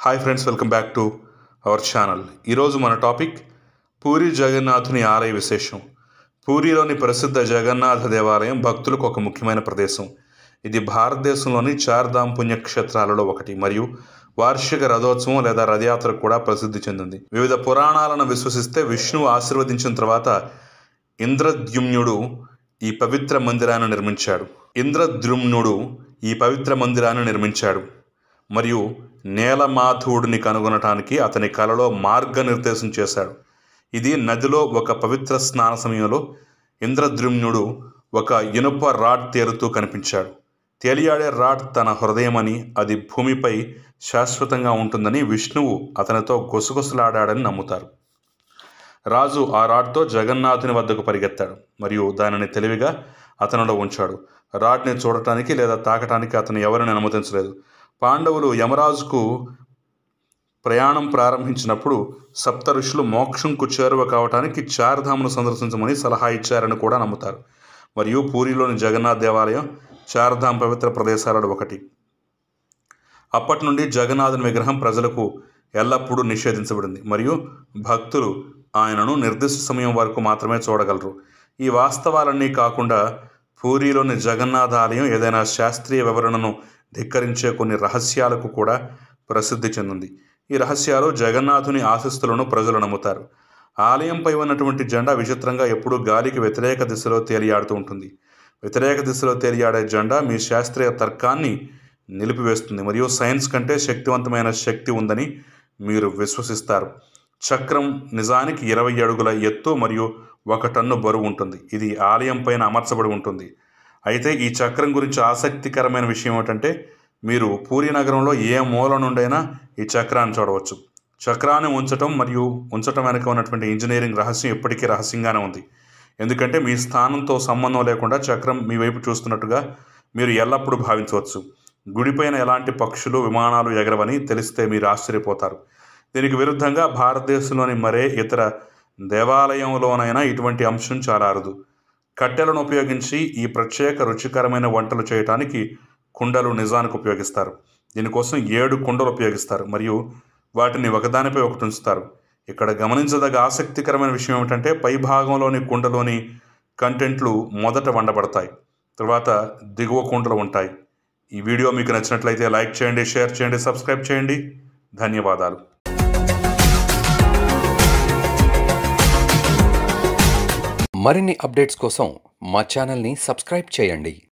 hi friends welcome back to our channel ఈరోజు మన topic puri జగన్నాథుని ఆలయ విశేషం పూరిలోని ప్రసిద్ధ జగన్నాథ దేవాలయం భక్తులకు ఒక ముఖ్యమైన ప్రదేశం ఇది భారతదేశంలోని చార్ధామ్ పుణ్యక్షేత్రాలలో ఒకటి మరియు వార్షిక రథోత్సవం లేదా రథయాత్ర కూడా ప్రసిద్ధి చెందింది వివిధ పురాణాలను విశ్వసిస్తే విష్ణువు ఆశీర్వదించిన తర్వాత ఇంద్రద్యుమ్నుడు ఈ పవిత్ర మందిరాన్ని నిర్మించాడు ఇంద్రద్యుమ్నుడు ఈ పవిత్ర మందిరాన్ని నిర్మించాడు మరియు నేలమాధవుడిని కనుగొనటానికి అతని కలలో మార్గనిర్దేశం చేశాడు ఇది నదిలో ఒక పవిత్ర స్నాన సమయంలో ఇంద్రద్యుమ్నుడు ఒక ఇనుప రాడ్ తేలుతూ కనిపించాడు తేలియాడే రాడ్ తన హృదయమని అది భూమిపై శాశ్వతంగా ఉంటుందని విష్ణువు అతనితో గుసగుసలాడాడని నమ్ముతారు రాజు ఆ రాడ్తో జగన్నాథుని వద్దకు పరిగెత్తాడు మరియు దానిని తెలివిగా అతనిలో ఉంచాడు రాడ్ని చూడటానికి లేదా తాకటానికి అతను ఎవరిని అనుమతించలేదు పాండవులు యమరాజుకు ప్రయాణం ప్రారంభించినప్పుడు సప్త ఋషులు మోక్షంకు చేరువ కావటానికి చార్ధామును సందర్శించమని సలహా ఇచ్చారని కూడా నమ్ముతారు మరియు పూరిలోని జగన్నాథ్ దేవాలయం చార్ధామ్ పవిత్ర ప్రదేశాలలో ఒకటి అప్పటి నుండి జగన్నాథుని విగ్రహం ప్రజలకు ఎల్లప్పుడూ నిషేధించబడింది మరియు భక్తులు ఆయనను నిర్దిష్ట సమయం వరకు మాత్రమే చూడగలరు ఈ వాస్తవాలన్నీ కాకుండా పూరిలోని జగన్నాథ ఆలయం ఏదైనా శాస్త్రీయ వివరణను ధిక్కరించే కొన్ని రహస్యాలకు కూడా ప్రసిద్ధి చెందింది ఈ రహస్యాలు జగన్నాథుని ఆశిస్తులను ప్రజలు నమ్ముతారు ఆలయంపై ఉన్నటువంటి జెండా విచిత్రంగా ఎప్పుడూ గాలికి వ్యతిరేక దిశలో తేలియాడుతూ ఉంటుంది వ్యతిరేక దిశలో తేలియాడే జెండా మీ శాస్త్రీయ తర్కాన్ని నిలిపివేస్తుంది మరియు సైన్స్ కంటే శక్తివంతమైన శక్తి ఉందని మీరు విశ్వసిస్తారు చక్రం నిజానికి ఇరవై అడుగుల ఎత్తు మరియు ఒక టన్ను బరువు ఉంటుంది ఇది ఆలయం పైన అమర్చబడి ఉంటుంది అయితే ఈ చక్రం గురించి ఆసక్తికరమైన విషయం ఏమిటంటే మీరు పూరి నగరంలో ఏ మూల నుండైనా ఈ చక్రాన్ని చూడవచ్చు చక్రాన్ని ఉంచటం మరియు ఉంచటం వెనుక ఉన్నటువంటి ఇంజనీరింగ్ రహస్యం ఎప్పటికీ రహస్యంగానే ఉంది ఎందుకంటే మీ స్థానంతో సంబంధం లేకుండా చక్రం మీ వైపు చూస్తున్నట్టుగా మీరు ఎల్లప్పుడూ భావించవచ్చు గుడిపైన ఎలాంటి పక్షులు విమానాలు ఎగరవని తెలిస్తే మీరు ఆశ్చర్యపోతారు దీనికి విరుద్ధంగా భారతదేశంలోని మరే ఇతర దేవాలయంలోనైనా ఇటువంటి అంశం చాలా అరుదు కట్టెలను ఉపయోగించి ఈ ప్రత్యేక రుచికరమైన వంటలు చేయడానికి కుండలు నిజానికి ఉపయోగిస్తారు దీనికోసం ఏడు కుండలు ఉపయోగిస్తారు మరియు వాటిని ఒకదానిపై ఒకటి ఉంచుతారు ఇక్కడ గమనించదగ్గ ఆసక్తికరమైన విషయం ఏమిటంటే పై భాగంలోని కుండలోని కంటెంట్లు మొదట వండబడతాయి తర్వాత దిగువ కుండలు ఉంటాయి ఈ వీడియో మీకు నచ్చినట్లయితే లైక్ చేయండి షేర్ చేయండి సబ్స్క్రైబ్ చేయండి ధన్యవాదాలు మరిన్ని అప్డేట్స్ కోసం మా ఛానల్ని సబ్స్క్రైబ్ చేయండి